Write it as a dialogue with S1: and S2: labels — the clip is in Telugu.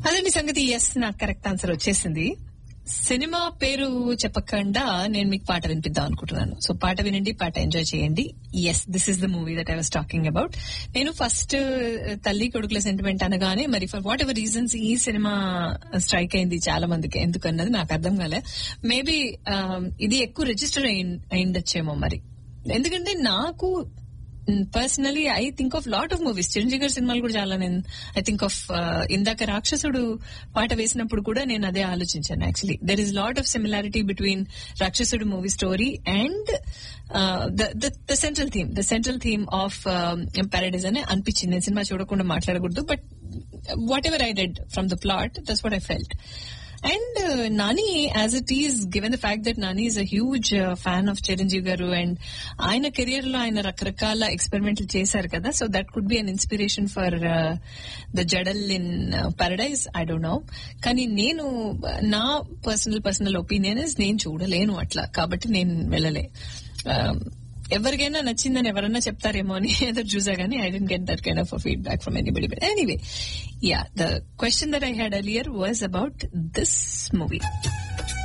S1: అదండి సంగతి ఎస్ నాకు కరెక్ట్ ఆన్సర్ వచ్చేసింది సినిమా పేరు చెప్పకుండా నేను మీకు పాట వినిపిద్దాం అనుకుంటున్నాను సో పాట వినండి పాట ఎంజాయ్ చేయండి yes this is the movie that I was talking about నేను ఫస్ట్ తల్లి కొడుకుల సెంటిమెంట్ అనగానే మరి ఫర్ వాట్ ఎవర్ రీజన్స్ ఈ సినిమా స్ట్రైక్ అయింది చాలా మందికి ఎందుకన్నది నాకు అర్థం కాలే మేబీ ఇది ఎక్కువ రిజిస్టర్ అయిండొచ్చేమో మరి ఎందుకంటే నాకు personally I think of lot of movies Chiranjeevi గారి సినిమాలు కూడా చాలా నేను ఐ థింక్ ఆఫ్ ఇందాక రాక్షసుడు పాట వేసినప్పుడు కూడా నేను అదే ఆలోచించాను actually there is lot of similarity between Rakshasudu movie story and the central theme the central theme of Paradise అని అనిపించింది నేను సినిమా చూడకుండా మాట్లాడకూడదు but whatever I read from the plot that's what I felt and Nani as it is given the fact that Nani is a huge fan of Chiranjeevi garu and ఆయన కెరియర్ లో ఆయన రకరకాల ఎక్స్పెరిమెంట్లు చేశారు కదా so that could be an inspiration for the Jadal in Paradise I don't know కానీ నేను నా పర్సనల్ పర్సనల్ ఒపీనియన్ ఇస్ నేను చూడలేను అట్లా కాబట్టి నేను వెళ్ళలే ఎవరికైనా నచ్చిందని ఎవరన్నా చెప్తారేమో అని ఎదురు చూసా కానీ I didn't get that kind of feedback from anybody but anyway yeah the question that I had earlier was about this movie